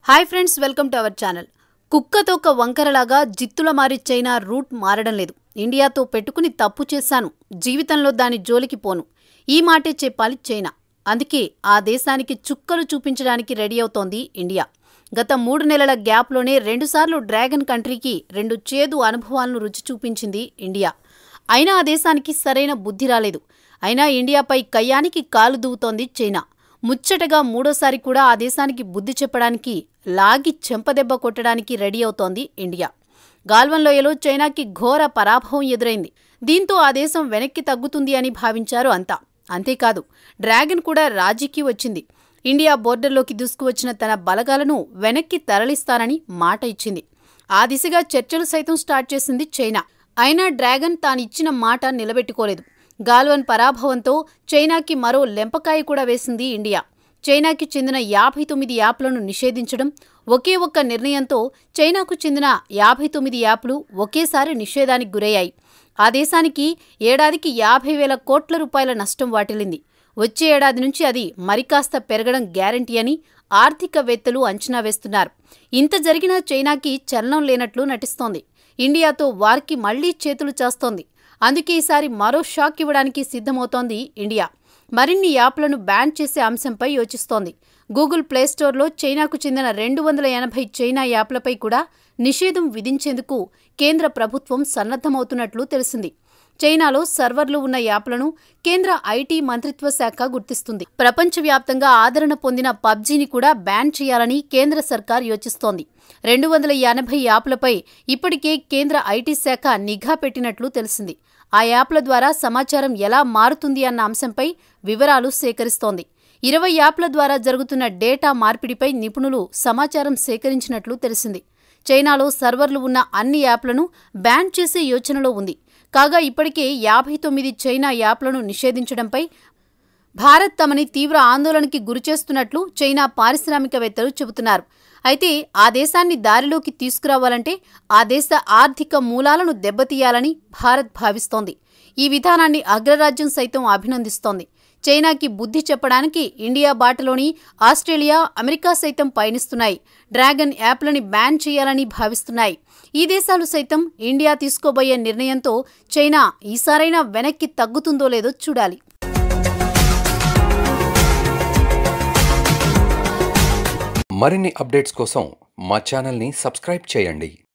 hi friends welcome to our channel కుక్కతోక వంకరలాగా జిత్తుల మారి చైనా రూట్ మారడం లేదు ఇండియాతో పెట్టుకుని తప్పు చేశాను జీవితంలో దాని జోలికి పోను ఈ మాటే చెప్పాలి చైనా అందుకే ఆ దేశానికి చుక్కలు చూపించడానికి రెడీ అవుతోంది ఇండియా గత మూడు నెలల గ్యాప్లోనే రెండుసార్లు డ్రాగన్ కంట్రీకి రెండు చేదు అనుభవాలను రుచి చూపించింది ఇండియా అయినా ఆ దేశానికి సరైన బుద్ధి రాలేదు అయినా ఇండియాపై కయ్యానికి కాలు దూవుతోంది చైనా ముచ్చటగా మూడోసారి కూడా ఆ దేశానికి బుద్ధి చెప్పడానికి లాగి చెంపదెబ్బ కొట్టడానికి రెడీ అవుతోంది ఇండియా గాల్వన్ లోయలో చైనాకి ఘోర పరాభవం ఎదురైంది దీంతో ఆ దేశం వెనక్కి తగ్గుతుంది అని భావించారు అంతా అంతేకాదు డ్రాగన్ కూడా రాజీకి వచ్చింది ఇండియా బోర్డర్లోకి దూసుకువచ్చిన తన బలగాలను వెనక్కి తరలిస్తానని మాట ఇచ్చింది ఆ దిశగా చర్చలు సైతం స్టార్ట్ చేసింది చైనా అయినా డ్రాగన్ తానిచ్చిన మాట నిలబెట్టుకోలేదు గాల్వన్ పరాభవంతో చైనాకి మరో లెంపకాయ కూడా వేసింది ఇండియా చైనాకి చెందిన యాభై తొమ్మిది యాప్లను నిషేధించడం ఒకే ఒక్క నిర్ణయంతో చైనాకు చెందిన యాభై తొమ్మిది యాప్లు ఒకేసారి నిషేధానికి గురయ్యాయి ఆ దేశానికి ఏడాదికి యాభై వేల కోట్ల రూపాయల నష్టం వాటిల్లింది వచ్చే ఏడాది నుంచి అది మరికాస్త పెరగడం గ్యారంటీ అని ఆర్థికవేత్తలు అంచనా వేస్తున్నారు ఇంత జరిగినా చైనాకి చలనం లేనట్లు నటిస్తోంది ఇండియాతో వారికి మళ్లీ చేతులు చేస్తోంది అందుకే ఈసారి మరో షాక్ ఇవ్వడానికి సిద్ధమవుతోంది ఇండియా మరిన్ని యాప్లను బ్యాన్ చేసే అంశంపై యోచిస్తోంది గూగుల్ ప్లేస్టోర్లో చైనాకు చెందిన రెండు వందల ఎనభై చైనా యాప్లపై కూడా నిషేధం విధించేందుకు కేంద్ర ప్రభుత్వం సన్నద్ధమవుతున్నట్లు తెలిసింది చైనాలో సర్వర్లు ఉన్న యాప్లను కేంద్ర ఐటీ మంత్రిత్వ శాఖ గుర్తిస్తుంది ప్రపంచవ్యాప్తంగా ఆదరణ పొందిన పబ్జీని కూడా బ్యాన్ చేయాలని కేంద్ర సర్కార్ యోచిస్తోంది రెండు వందల ఎనభై యాప్లపై ఇప్పటికే కేంద్ర ఐటీ శాఖ నిఘా పెట్టినట్లు తెలిసింది ఆ యాప్ల ద్వారా సమాచారం ఎలా మారుతుంది అన్న అంశంపై వివరాలు సేకరిస్తోంది ఇరవై యాప్ల ద్వారా జరుగుతున్న డేటా మార్పిడిపై నిపుణులు సమాచారం సేకరించినట్లు తెలిసింది చైనాలో సర్వర్లు ఉన్న అన్ని యాప్లను బ్యాన్ చేసే యోచనలో ఉంది కాగా ఇప్పటికే యాభై తొమ్మిది చైనా యాప్లను నిషేధించడంపై భారత్ తమని తీవ్ర ఆందోళనకి గురిచేస్తున్నట్లు చైనా పారిశ్రామికవేత్తలు చెబుతున్నారు అయితే ఆ దేశాన్ని దారిలోకి తీసుకురావాలంటే ఆ దేశ ఆర్థిక మూలాలను దెబ్బతీయాలని భారత్ భావిస్తోంది ఈ విధానాన్ని అగ్రరాజ్యం సైతం అభినందిస్తోంది చైనాకి బుద్ధి చెప్పడానికి ఇండియా బాటలోని ఆస్ట్రేలియా అమెరికా సైతం పయనిస్తున్నాయి డ్రాగన్ యాప్లని బ్యాన్ చేయాలని భావిస్తున్నాయి ఈ దేశాలు సైతం ఇండియా తీసుకోబోయే నిర్ణయంతో చైనా ఈసారైనా వెనక్కి తగ్గుతుందో లేదో చూడాలి మరిన్ని అప్డేట్స్ కోసం మా ఛానల్ని సబ్స్క్రైబ్ చేయండి